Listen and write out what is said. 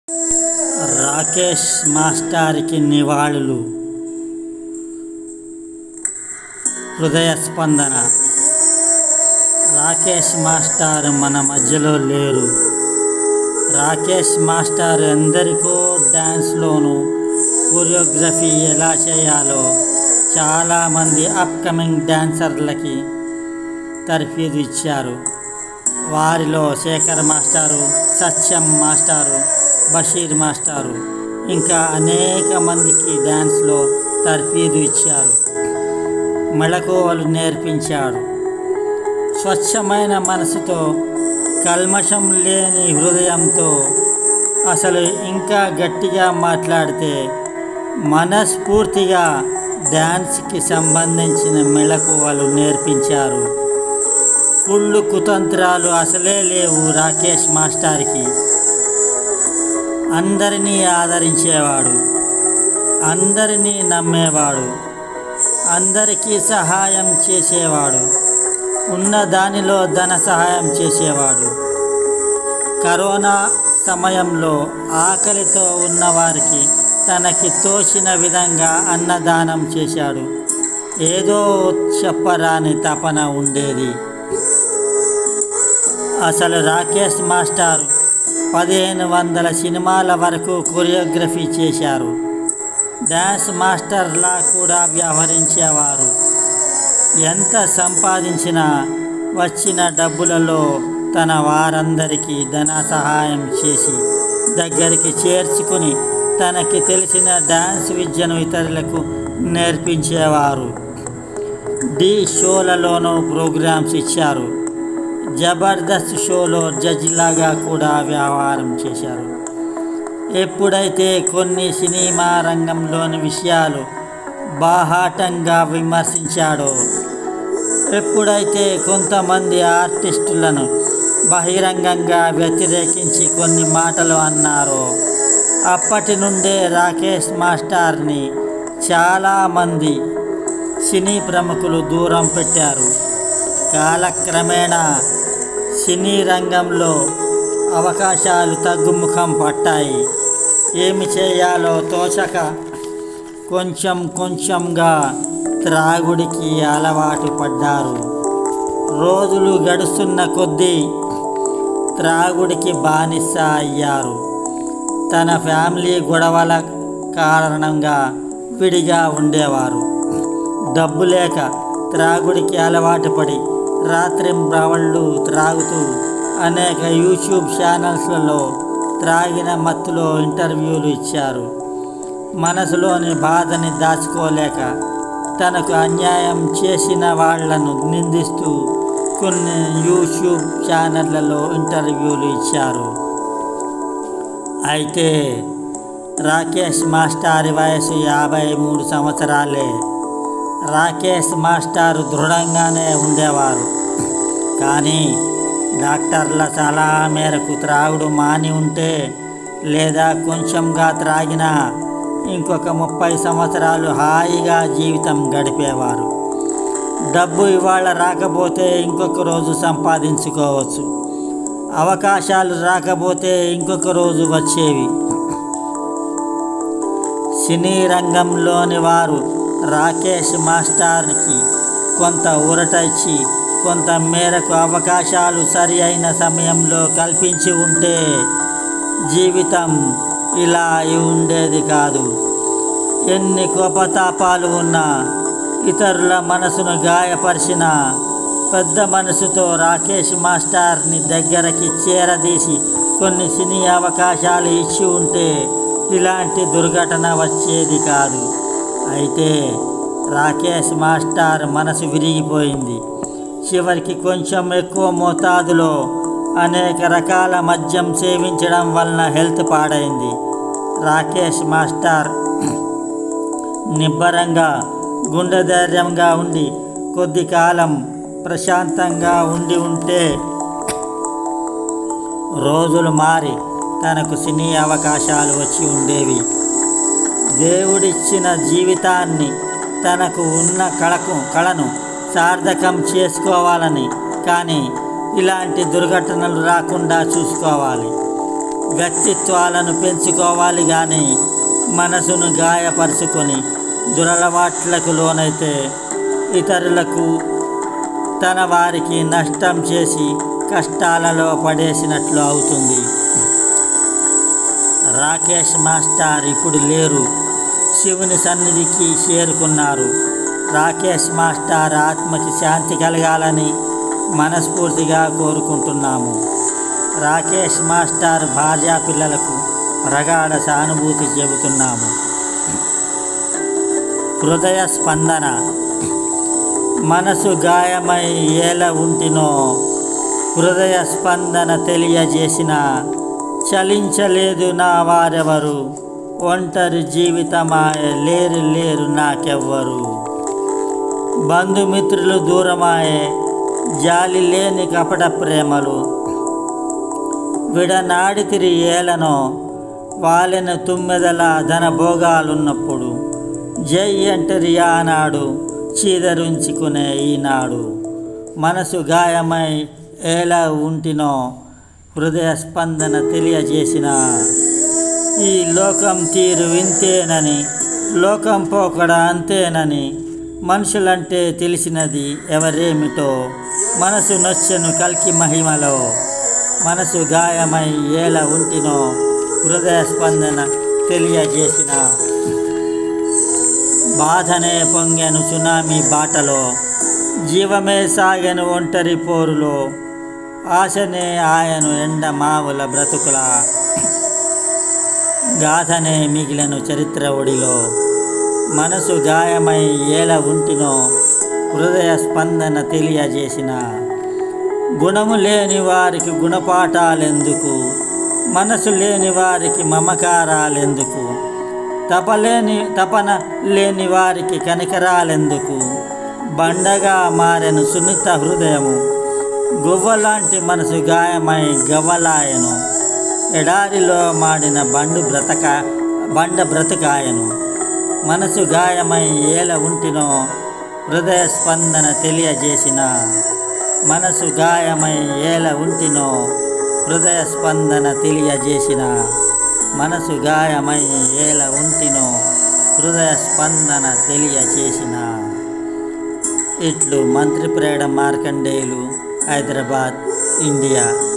రాకేష్ మాస్టార్కి నివాళులు హృదయ స్పందన రాకేష్ మాస్టర్ మన మధ్యలో లేరు రాకేష్ మాస్టర్ ఎందరికో డ్యాన్స్లోను కొరియోగ్రఫీ ఎలా చేయాలో చాలామంది అప్కమింగ్ డ్యాన్సర్లకి తర్ఫీదు ఇచ్చారు వారిలో శేఖర్ మాస్టారు సత్యం మాస్టారు బషీర్ మాస్టారు ఇంకా అనేక మందికి డ్యాన్స్లో తర్ఫీదు ఇచ్చారు మెళకువలు నేర్పించాడు స్వచ్ఛమైన మనసుతో కల్మషం లేని హృదయంతో అసలు ఇంకా గట్టిగా మాట్లాడితే మనస్ఫూర్తిగా డ్యాన్స్కి సంబంధించిన మెళకువలు నేర్పించారు కుళ్ళు కుతంత్రాలు అసలే లేవు రాకేష్ మాస్టార్కి అందరినీ ఆదరించేవాడు అందరినీ నమ్మేవాడు అందరికీ సహాయం చేసేవాడు ఉన్న దానిలో ధన సహాయం చేసేవాడు కరోనా సమయంలో ఆకలితో ఉన్నవారికి తనకి తోచిన విధంగా అన్నదానం చేశాడు ఏదో చెప్పరాని తపన ఉండేది అసలు రాకేష్ మాస్టర్ పదిహేను వందల సినిమాల వరకు కొరియోగ్రఫీ చేశారు డ్యాన్స్ మాస్టర్లా కూడా వ్యవహరించేవారు ఎంత సంపాదించినా వచ్చిన డబ్బులలో తన వారందరికీ ధన సహాయం చేసి దగ్గరికి చేర్చుకుని తనకి తెలిసిన డ్యాన్స్ విద్యను ఇతరులకు నేర్పించేవారు డి షోలలోనూ ప్రోగ్రామ్స్ ఇచ్చారు జబర్దస్త్ షోలో జడ్జిలాగా కూడా వ్యవహారం చేశారు ఎప్పుడైతే కొన్ని సినిమా రంగంలోని విషయాలు బాహాటంగా విమర్శించాడో ఎప్పుడైతే కొంతమంది ఆర్టిస్టులను బహిరంగంగా వ్యతిరేకించి కొన్ని మాటలు అన్నారో అప్పటి నుండే రాకేష్ మాస్టార్ని చాలామంది సినీ ప్రముఖులు దూరం పెట్టారు కాలక్రమేణా సినీ రంగంలో అవకాశాలు తగ్గుముఖం పట్టాయి ఏమి చేయాలో తోచక కొంచెం కొంచెంగా త్రాగుడికి అలవాటు పడ్డారు రోజులు గడుస్తున్న కొద్దీ త్రాగుడికి బానిస అయ్యారు తన ఫ్యామిలీ గొడవల కారణంగా విడిగా ఉండేవారు డబ్బు లేక త్రాగుడికి అలవాటు పడి రాత్రి బ్రవళ్ళు త్రాగుతూ అనేక యూట్యూబ్ ఛానల్స్లలో త్రాగిన మత్తులో ఇంటర్వ్యూలు ఇచ్చారు మనసులోని బాధని దాచుకోలేక తనకు అన్యాయం చేసిన వాళ్లను నిందిస్తూ కొన్ని యూట్యూబ్ ఛానళ్లలో ఇంటర్వ్యూలు ఇచ్చారు అయితే రాకేష్ మాస్టారి వయసు యాభై మూడు సంవత్సరాలే రాకేష్ మాస్టారు దృఢంగానే ఉండేవారు కానీ డాక్టర్ల సలహా మేరకు త్రాగుడు మాని ఉంటే లేదా కొంచెంగా త్రాగినా ఇంకొక ముప్పై సంవత్సరాలు హాయిగా జీవితం గడిపేవారు డబ్బు ఇవాళ రాకపోతే ఇంకొక రోజు సంపాదించుకోవచ్చు అవకాశాలు రాకపోతే ఇంకొక రోజు వచ్చేవి సినీ రంగంలోని వారు రాకేష్ మాస్టర్కి కొంత ఊరట ఇచ్చి కొంత మేరకు అవకాశాలు సరి అయిన సమయంలో కల్పించి ఉంటే జీవితం ఇలా ఉండేది కాదు ఎన్ని కోపతాపాలు ఉన్నా ఇతరుల మనసును గాయపరిచిన పెద్ద మనసుతో రాకేష్ మాస్టర్ని దగ్గరకి చేరదీసి కొన్ని సినీ అవకాశాలు ఇచ్చి ఉంటే ఇలాంటి దుర్ఘటన వచ్చేది కాదు అయితే రాకేష్ మాస్టర్ మనసు విరిగిపోయింది చివరికి కొంచెం ఎక్కువ మోతాదులో అనేక రకాల మద్యం సేవించడం వలన హెల్త్ పాడైంది రాకేష్ మాస్టర్ నిబ్బరంగా గుండె ధైర్యంగా ఉండి కొద్ది కాలం ప్రశాంతంగా ఉండి ఉంటే రోజులు మారి తనకు సినీ అవకాశాలు వచ్చి ఉండేవి దేవుడిచ్చిన జీవితాన్ని తనకు ఉన్న కళకు కళను సార్థకం చేసుకోవాలని కానీ ఇలాంటి దుర్ఘటనలు రాకుండా చూసుకోవాలి వ్యక్తిత్వాలను పెంచుకోవాలి కానీ మనసును గాయపరుచుకొని దురలవాట్లకు లోనైతే ఇతరులకు తన వారికి నష్టం చేసి కష్టాలలో పడేసినట్లు అవుతుంది రాకేష్ మాస్టర్ ఇప్పుడు లేరు శివుని సన్నిధికి చేరుకున్నారు రాకేష్ మాస్టర్ ఆత్మకి శాంతి కలగాలని మనస్ఫూర్తిగా కోరుకుంటున్నాము రాకేష్ మాస్టర్ భార్యా పిల్లలకు ప్రగాఢ సానుభూతి చెబుతున్నాము హృదయ స్పందన మనసు గాయమై ఏల ఉంటినో హృదయ స్పందన తెలియజేసిన చలించలేదు నా వారెవరు ఒంటరి జీవితమాయ లేరు లేరు నాకెవ్వరు బంధుమిత్రులు దూరమాయే జాలి లేని కపట ప్రేమలు విడనాడితిరి ఏలనో వాలిన తుమ్మెదల ధన భోగాలున్నప్పుడు జై అంటరి ఆనాడు చీదరుంచుకునే ఈనాడు మనసు గాయమై ఎలా ఉంటినో హృదయ స్పందన తెలియజేసిన ఈ లోకం తీరు వింతేనని లోకం పోకడ అంతేనని మనుషులంటే తెలిసినది ఎవరేమిటో మనసు నొచ్చెను కల్కి మహిమలో మనసు గాయమై ఏల ఉంటినో హృదయ స్పందన తెలియజేసిన బాధనే పొంగెను సునామీ బాటలో జీవమే సాగెను ఒంటరి పోరులో ఆశనే ఆయను ఎండ మావుల బ్రతుకుల గాథనే మిగిలెను చరిత్ర ఒడిలో మనసు గాయమై ఏల ఉంటినో హృదయ స్పందన తెలియజేసిన గుణము లేని వారికి గుణపాఠాలెందుకు మనసు లేని వారికి మమకారాలెందుకు తపలేని తపన లేని వారికి కనికరాలెందుకు బండగా మారెను సున్నిత హృదయము గువ్వలాంటి మనసు గాయమై గవ్వలాయను ఎడారిలో మాడిన బండు బ్రతక బండ బ్రతుకాయను మనసు గాయమై ఏల ఉంటినో హృదయ స్పందన తెలియజేసిన మనసు గాయమై ఏల ఉంటినో హృదయ స్పందన తెలియజేసిన మనసు గాయమై ఏల ఉంటినో హృదయ స్పందన తెలియజేసిన ఇట్లు మంత్రి ప్రేడ మార్కండేయులు హైదరాబాద్ ఇండియా